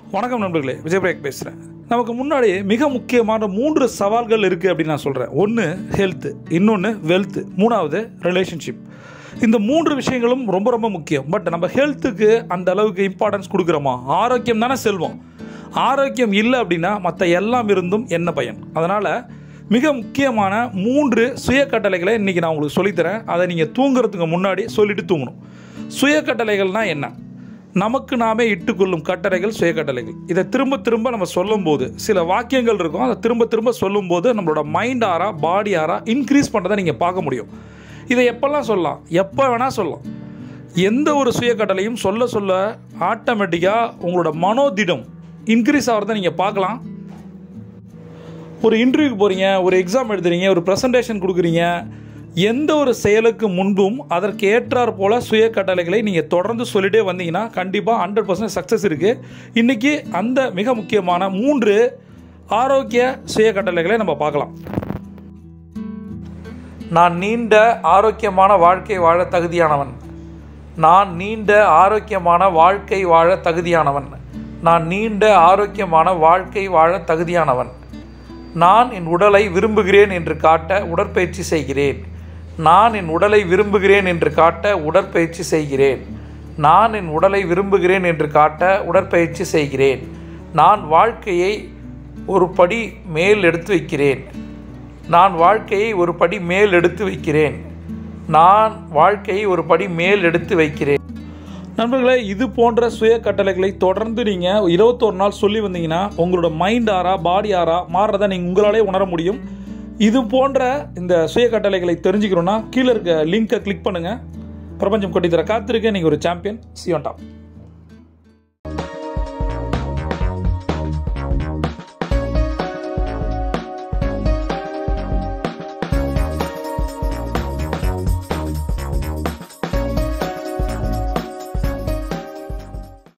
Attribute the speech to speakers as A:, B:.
A: வணக்கம் நண்பர்களே விஜயபிரேக் பேசுகிறேன் நமக்கு முன்னாடி மிக முக்கியமான மூன்று சவால்கள் இருக்குது அப்படின்னு நான் சொல்கிறேன் ஒன்று ஹெல்த்து இன்னொன்று வெல்த்து மூணாவது ரிலேஷன்ஷிப் இந்த மூன்று விஷயங்களும் ரொம்ப ரொம்ப முக்கியம் பட் நம்ம ஹெல்த்துக்கு அந்த அளவுக்கு இம்பார்ட்டன்ஸ் கொடுக்குறோமா ஆரோக்கியம் தானே செல்வம் ஆரோக்கியம் இல்லை அப்படின்னா மற்ற எல்லாம் இருந்தும் என்ன பயன் அதனால் மிக முக்கியமான மூன்று சுய கட்டளைகளை இன்றைக்கி நான் உங்களுக்கு சொல்லித்தரேன் அதை நீங்கள் தூங்குறதுக்கு முன்னாடி சொல்லிட்டு தூங்கணும் சுய கட்டளைகள்னால் என்ன நமக்கு நாமே இட்டுக்கொள்ளும் கட்டளைகள் சுய கட்டளைகள் இதை திரும்ப திரும்ப நம்ம சொல்லும்போது சில வாக்கியங்கள் இருக்கும் அதை திரும்ப திரும்ப சொல்லும்போது நம்மளோட மைண்ட் ஆரா பாடி ஆரா இன்க்ரீஸ் பண்ணுறதை நீங்கள் பார்க்க முடியும் இதை எப்போல்லாம் சொல்லலாம் எப்போ வேணால் சொல்லலாம் எந்த ஒரு சுய கட்டளையும் சொல்ல சொல்ல ஆட்டோமேட்டிக்காக உங்களோட மனோதிடம் இன்க்ரீஸ் ஆகிறத நீங்கள் பார்க்கலாம் ஒரு இன்டர்வியூக்கு போகிறீங்க ஒரு எக்ஸாம் எழுதுறீங்க ஒரு ப்ரெசன்டேஷன் கொடுக்குறீங்க எந்த ஒரு செயலுக்கு முன்பும் அதற்கு ஏற்றாற் போல சுய கட்டளைகளை நீங்கள் தொடர்ந்து சொல்லிட்டே வந்தீங்கன்னா கண்டிப்பாக ஹண்ட்ரட் பர்சன்ட் சக்ஸஸ் இருக்குது இன்றைக்கி அந்த மிக முக்கியமான மூன்று ஆரோக்கிய சுய கட்டளைகளை நம்ம பார்க்கலாம் நான் நீண்ட ஆரோக்கியமான வாழ்க்கை வாழ தகுதியானவன் நான் நீண்ட ஆரோக்கியமான வாழ்க்கை வாழ தகுதியானவன் நான் நீண்ட ஆரோக்கியமான வாழ்க்கை வாழ தகுதியானவன் நான் என் உடலை விரும்புகிறேன் என்று காட்ட உடற்பயிற்சி செய்கிறேன் நான் என் உடலை விரும்புகிறேன் என்று காட்ட உடற்பயிற்சி செய்கிறேன் நான் என் உடலை விரும்புகிறேன் என்று காட்ட உடற்பயிற்சி செய்கிறேன் நான் வாழ்க்கையை ஒரு படி மேல் எடுத்து வைக்கிறேன் நான் வாழ்க்கையை ஒரு படி மேல் எடுத்து வைக்கிறேன் நான் வாழ்க்கையை ஒரு படி மேல் எடுத்து வைக்கிறேன் நண்பர்களே இது போன்ற சுய கட்டளைகளை தொடர்ந்து நீங்கள் இருபத்தொரு நாள் சொல்லி வந்தீங்கன்னா உங்களோட மைண்ட் ஆறா பாடி ஆறா மாறுறதை நீங்கள் உங்களாலே உணர முடியும் இது போன்ற இந்த சுய கட்டளைகளை தெரிஞ்சுக்கணுன்னா கீழே இருக்க லிங்கை கிளிக் பண்ணுங்கள் பிரபஞ்சம் கொட்டி தர காத்திருக்கேன் நீங்கள் ஒரு சாம்பியன் சியோன் டாப்